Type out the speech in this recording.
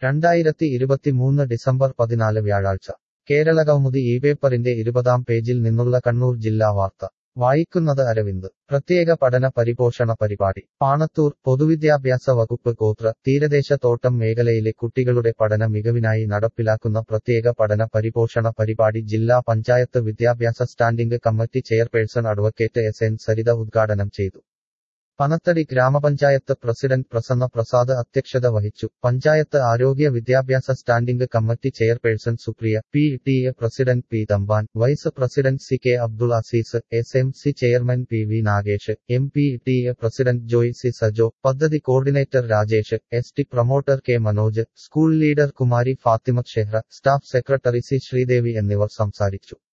രണ്ടായിരത്തി ഇരുപത്തിമൂന്ന് ഡിസംബർ പതിനാല് വ്യാഴാഴ്ച കേരളകൗമുദി ഈ പേപ്പറിന്റെ ഇരുപതാം പേജിൽ നിന്നുള്ള കണ്ണൂർ ജില്ലാ വാർത്ത വായിക്കുന്നത് അരവിന്ദ് പ്രത്യേക പഠന പരിപോഷണ പരിപാടി പാണത്തൂർ പൊതുവിദ്യാഭ്യാസ വകുപ്പ് ഗോത്ര തീരദേശ തോട്ടം മേഖലയിലെ കുട്ടികളുടെ പഠന മികവിനായി നടപ്പിലാക്കുന്ന പ്രത്യേക പഠന പരിപോഷണ പരിപാടി ജില്ലാ പഞ്ചായത്ത് വിദ്യാഭ്യാസ standing committee chairperson advocate S N Saritha ഉദ്ഘാടനം ചെയ്തു പനത്തടി ഗ്രാമപഞ്ചായത്ത് പ്രസിഡന്റ് പ്രസന്ന പ്രസാദ് അധ്യക്ഷത വഹിച്ചു പഞ്ചായത്ത് ആരോഗ്യ വിദ്യാഭ്യാസ standing committee chairperson Supriya P T A president P Thampan vice president C K Abdul Azeez S M C chairman P V Nagesh M P T A president Joy C Sajo പദ്ധതി coordinator Rajesh S T promoter K Manoj school leader Kumari Fathima Shehra staff secretary C Sreedevi എന്നിവർ സംസാരിച്ചു